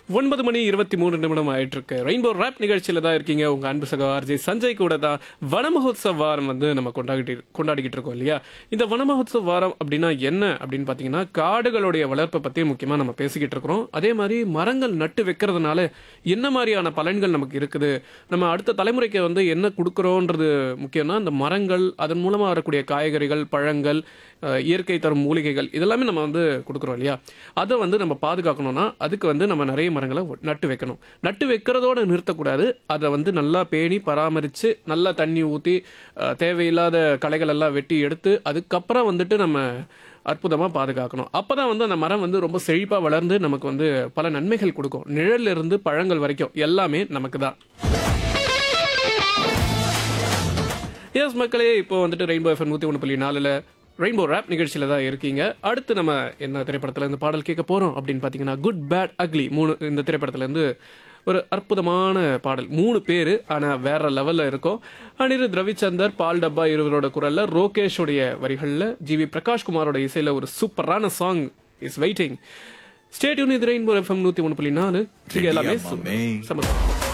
ஒன்பது மணி இருபத்தி மூணு நிமிடம் ஆயிட்டு இருக்கு ரெயின்போ ரேப் நிகழ்ச்சியில தான் இருக்கீங்க உங்க அன்பு சகோ ஆர்ஜி சஞ்சய் கூட தான் வன மகோத்சவ வாரம் வந்து நம்ம கொண்டாடிட்டு கொண்டாடிக்கிட்டு இருக்கோம் இல்லையா இந்த வன மகோத்சவ வாரம் அப்படின்னா என்ன அப்படின்னு பாத்தீங்கன்னா காடுகளுடைய வளர்ப்பை பத்தி முக்கியமா நம்ம பேசிக்கிட்டு இருக்கிறோம் அதே மாதிரி மரங்கள் நட்டு வைக்கிறதுனால என்ன மாதிரியான பலன்கள் நமக்கு இருக்குது நம்ம அடுத்த தலைமுறைக்கு வந்து என்ன கொடுக்குறோன்றது முக்கியம்னா இந்த மரங்கள் அதன் மூலமா வரக்கூடிய காய்கறிகள் பழங்கள் அஹ், இயற்கை தரும் மூலிகைகள் இதெல்லாமே நம்ம வந்து கொடுக்குறோம் இல்லையா அதை வந்து நம்ம பாதுகாக்கணும்னா அதுக்கு வந்து நம்ம நிறைய மரங்களை ஒ- நட்டு வைக்கணும் நட்டு வைக்கிறதோட நிறுத்தக்கூடாது அதை வந்து நல்லா பேணி பராமரித்து நல்லா தண்ணி ஊற்றி தேவையில்லாத களைகள் எல்லாம் வெட்டி எடுத்து அதுக்கப்புறம் வந்துட்டு நம்ம அற்புதமாக பாதுகாக்கணும் அப்போ தான் வந்து அந்த மரம் வந்து ரொம்ப செழிப்பாக வளர்ந்து நமக்கு வந்து பல நன்மைகள் கொடுக்கும் நிழல்ல இருந்து பழங்கள் வரைக்கும் எல்லாமே நமக்கு தான் எஸ் மக்களே இப்போ வந்துட்டு ரெயின்போ எஃப்எம் நூற்றி ஒன்று புள்ளி நாலில் ரெயின்போ ரேப் நிகழ்ச்சியில் தான் இருக்கீங்க அடுத்து நம்ம என்ன திரைப்படத்தில் இருந்து பாடல் கேட்க போகிறோம் அப்படின்னு பார்த்தீங்கன்னா குட் பேட் அக்லி மூணு இந்த திரைப்படத்துலேருந்து ஒரு அற்புதமான பாடல் மூணு பேர் ஆனால் வேற லெவலில் இருக்கும் அனிருத் ரவிச்சந்தர் பால் டப்பா இருவரோட குரலில் ரோகேஷோடைய வரிகளில் ஜிவி பிரகாஷ் குமாரோட இசையில் ஒரு சூப்பரான சாங் இஸ் வெயிட்டிங் ஸ்டேடியூன் இது ரெயின்போ எஃப்எம் நூற்றி ஒன்று புள்ளி நாலு இது எல்லாமே மாமே. சம